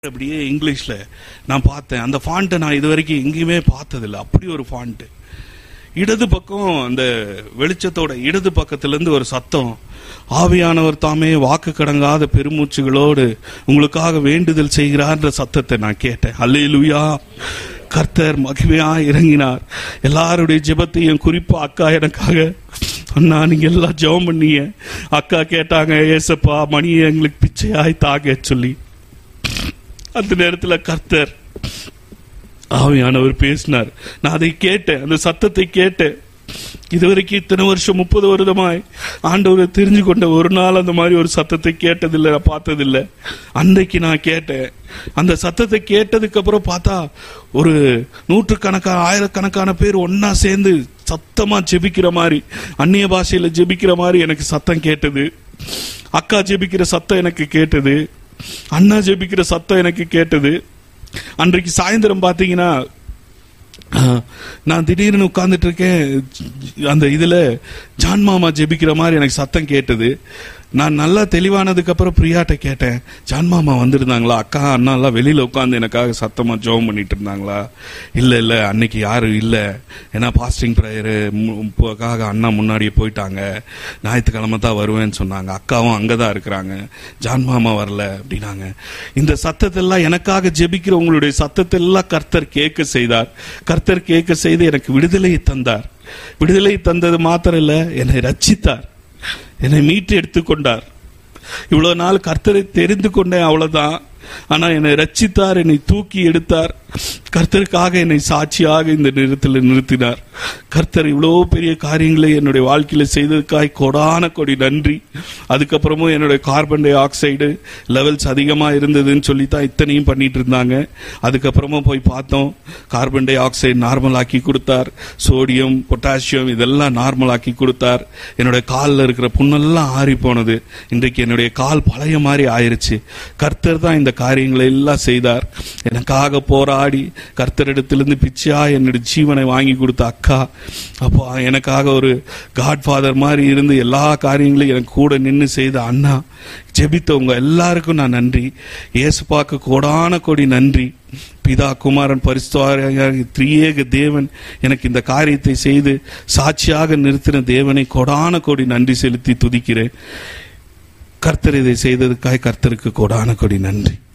அப்படியே இங்கிலீஷ்ல நான் பார்த்தேன் அந்த ஃபாண்ட்டை நான் இது வரைக்கும் எங்கேயுமே பார்த்ததில்லை அப்படி ஒரு ஃபாண்ட் இடது பக்கம் அந்த வெளிச்சத்தோட இடது பக்கத்துல இருந்து ஒரு சத்தம் ஆவியானவர் தாமே வாக்கு கடங்காத பெருமூச்சுகளோடு உங்களுக்காக வேண்டுதல் செய்கிறார்ன்ற சத்தத்தை நான் கேட்டேன் அல்லேலூயா கர்த்தர் மகிமையா இறங்கினார் எல்லாருடைய ஜெபத்தையும் குறிப்பா அக்கா எனக்காக அண்ணா நீங்க எல்லாம் ஜெபம் பண்ணீங்க அக்கா கேட்டாங்க ஏசப்பா மணியை எங்களுக்கு பிச்சையாய் தாங்க சொல்லி அந்த நேரத்துல கர்த்தர் ஆவியானவர் பேசினார் நான் அதை கேட்டேன் அந்த சத்தத்தை கேட்டேன் இதுவரைக்கும் இத்தனை வருஷம் முப்பது வருடமாய் ஆண்டவரை தெரிஞ்சு கொண்ட ஒரு நாள் அந்த மாதிரி ஒரு சத்தத்தை கேட்டதில்லை நான் பார்த்ததில்லை அன்றைக்கு நான் கேட்டேன் அந்த சத்தத்தை கேட்டதுக்கு அப்புறம் பார்த்தா ஒரு நூற்றுக்கணக்கான ஆயிரக்கணக்கான பேர் ஒன்னா சேர்ந்து சத்தமா ஜெபிக்கிற மாதிரி அந்நிய பாஷையில ஜெபிக்கிற மாதிரி எனக்கு சத்தம் கேட்டது அக்கா ஜெபிக்கிற சத்தம் எனக்கு கேட்டது அண்ணா ஜெபிக்கிற சத்தம் எனக்கு கேட்டது அன்றைக்கு சாயந்தரம் பாத்தீங்கன்னா ஆஹ், நான் திடீர்னு உட்கார்ந்துட்டு இருக்கேன் அந்த இதுல ஜான் மாமா ஜெபிக்கிற மாதிரி எனக்கு சத்தம் கேட்டது நான் நல்லா தெளிவானதுக்கு அப்புறம் பிரியாட்ட கேட்டேன் ஜான் மாமா வந்திருந்தாங்களா அக்கா அண்ணா எல்லாம் வெளியில உட்காந்து எனக்காக சத்தமா ஜெபம் பண்ணிட்டு இருந்தாங்களா இல்ல இல்ல அன்னைக்கு யாரும் இல்ல ஏன்னா பாஸ்டிங் ப்ரேயருக்காக அண்ணா முன்னாடியே போயிட்டாங்க ஞாயிற்றுக்கிழமை தான் வருவேன்னு சொன்னாங்க அக்காவும் அங்கதான் இருக்கிறாங்க ஜான் மாமா வரல அப்படின்னாங்க இந்த சத்தத்தெல்லாம் எனக்காக ஜெபிக்கிற உங்களுடைய சத்தத்தெல்லாம் கர்த்தர் கேட்க செய்தார் கர்த்தர் கேட்க செய்து எனக்கு விடுதலையை தந்தார் விடுதலை தந்தது மாத்திரம் இல்ல என்னை ரட்சித்தார் என்னை மீட்டு எடுத்துக்கொண்டார் இவ்வளவு நாள் கர்த்தரை தெரிந்து கொண்டேன் அவ்வளவுதான் ஆனா என்னை ரட்சித்தார் என்னை தூக்கி எடுத்தார் கர்த்தருக்காக என்னை சாட்சியாக இந்த நேரத்தில் நிறுத்தினார் கர்த்தர் இவ்வளவு பெரிய காரியங்களை என்னுடைய வாழ்க்கையில செய்ததுக்காய் கொடான கொடி நன்றி அதுக்கப்புறமும் என்னுடைய கார்பன் டை ஆக்சைடு லெவல்ஸ் அதிகமா இருந்ததுன்னு சொல்லி தான் இத்தனையும் பண்ணிட்டு இருந்தாங்க அதுக்கப்புறமா போய் பார்த்தோம் கார்பன் டை ஆக்சைடு நார்மல் ஆக்கி கொடுத்தார் சோடியம் பொட்டாசியம் இதெல்லாம் நார்மல் ஆக்கி கொடுத்தார் என்னுடைய காலில் இருக்கிற புண்ணெல்லாம் ஆறி போனது இன்றைக்கு என்னுடைய கால் பழைய மாதிரி ஆயிருச்சு கர்த்தர் தான் இந்த காரியங்களை எல்லாம் செய்தார் எனக்காக போராடி கர்த்தரிடத்திலிருந்து பிச்சையா என்னுடைய ஜீவனை வாங்கி கொடுத்த அக்கா அப்போ எனக்காக ஒரு காட்ஃபாதர் மாதிரி இருந்து எல்லா காரியங்களையும் எனக்கு கூட நின்று செய்த அண்ணா ஜெபித்தவங்க எல்லாருக்கும் நான் நன்றி இயேசுப்பாக்கு கோடான கோடி நன்றி பிதா குமாரன் பரிசுத்தாரியாக திரியேக தேவன் எனக்கு இந்த காரியத்தை செய்து சாட்சியாக நிறுத்தின தேவனை கொடான கோடி நன்றி செலுத்தி துதிக்கிறேன் கர்த்தர் இதை செய்ததுக்காய் கர்த்தருக்கு கொடான கொடி நன்றி